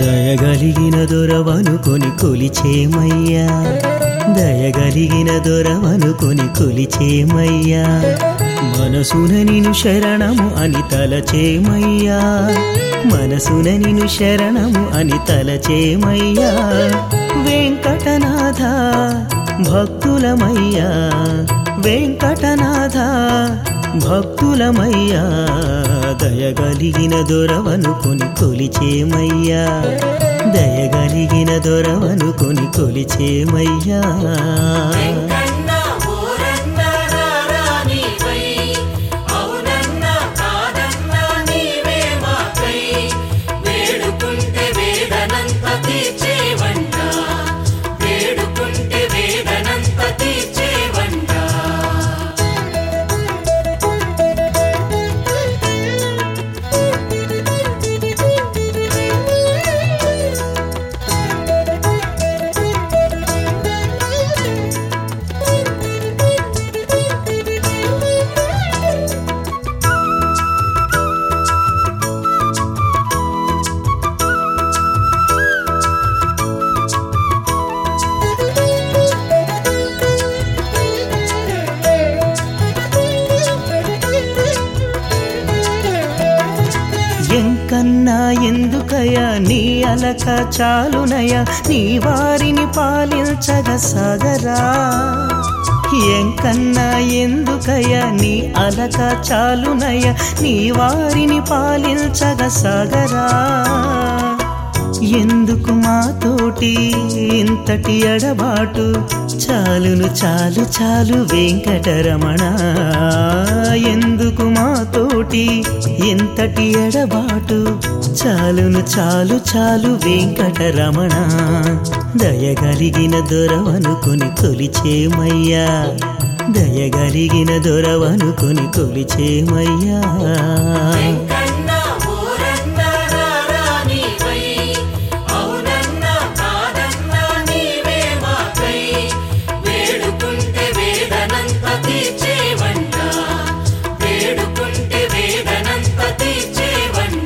దయగలిగిన దొరవనుకొని కొలిచేమయ్యా దయగలిగిన దొరవనుకొని కొలిచేమయ్యా మనసున నిను శరణము అని తలచేమయ్యా మనసున నిను శరణము అని తలచేమయ్యా వెంకటనాథ భక్తులమయ్యా వెంకటనాథ భక్తులమయ్యా దయగలిగిన దొరవనుకొని కొలిచేమయ్యా దయగలిగిన దొరవనుకొని కొలిచేమయ్యా వెంకన్న ఊరన్న రారానివై అవునన్న కాదన్న నీవే మాకై వేడుకుంటే వేదనంత తీర్చేవంట వేడుకుంటే వేదనంత తీర్చేవంట ఎంకన్నా ఎందుకయ్యా నీ అలక చాలునయ్యా నీ వారిని పాలించగ సాగరా ఎంకన్నా ఎందుకయ్యా నీ అలక చాలునయ్యా నీ వారిని పాలించగ సాగరా ఎందుకు మాతోటి ఇంతటి ఎడబాటు చాలును చాలు చాలు వెంకటరమణ ఎందుకు మాతోటి ఇంతటి ఎడబాటు చాలును చాలు చాలు వెంకటరమణ దయగలిగిన దొరవనుకొని కొలిచేమయ్యా దయగలిగిన దొరవనుకొని కొలిచేమయ్యా వెంకన్న ఊరన్న రారానివై అవునన్న కాదన్న నీవే మాకై వేడుకుంటే వేదనంత తీర్చేవంట వేడుకుంటే వేదనంత తీర్చేవంట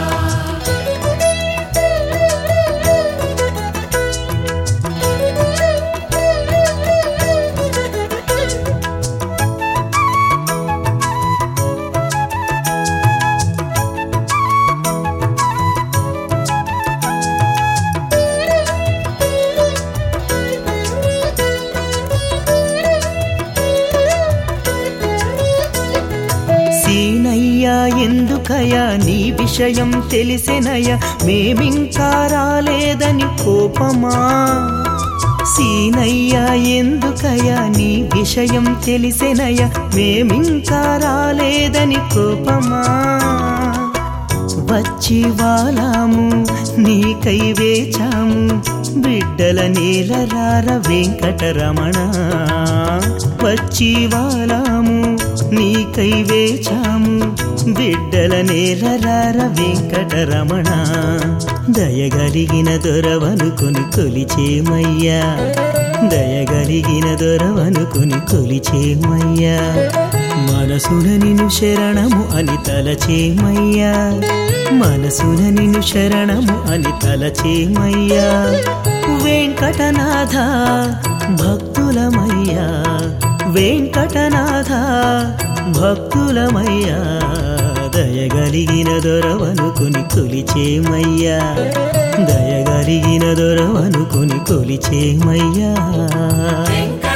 సీనయ్యా ఎందుకయ్యా నీ విషయం తెలిసినయ్యా మేమింకా రాలేదని కోపమా సీనయ్యా ఎందుకయ్యా నీ విషయం తెలిసినయ్యా మేమింకా రాలేదని కోపమా వచ్చి వాలాము నీకై వేచాము బిడ్డల నీలరార వెంకటరమణ వచ్చి వాలాము నీకై వేచాము బిడ్డల నేలరార వెంకటరమణ దయగలిగిన దొరవనుకొని కొలిచేమయ్యా దయగలిగిన దొరవనుకొని కొలిచేమయ్యా మనసున నిన్ను శరణము అని తలచేమయ్యా మనసున నిన్ను శరణము అని తలచేమయ్యా వెంకటనాథ భక్తులమయ్యా వెంకటనాథ భక్తులమయ్యా దయగలిగిన దొరవనుకుని కొలిచేమయ్యా దయగలిగిన దొరవనుకుని కొలిచేమయ్యా వెంకన్న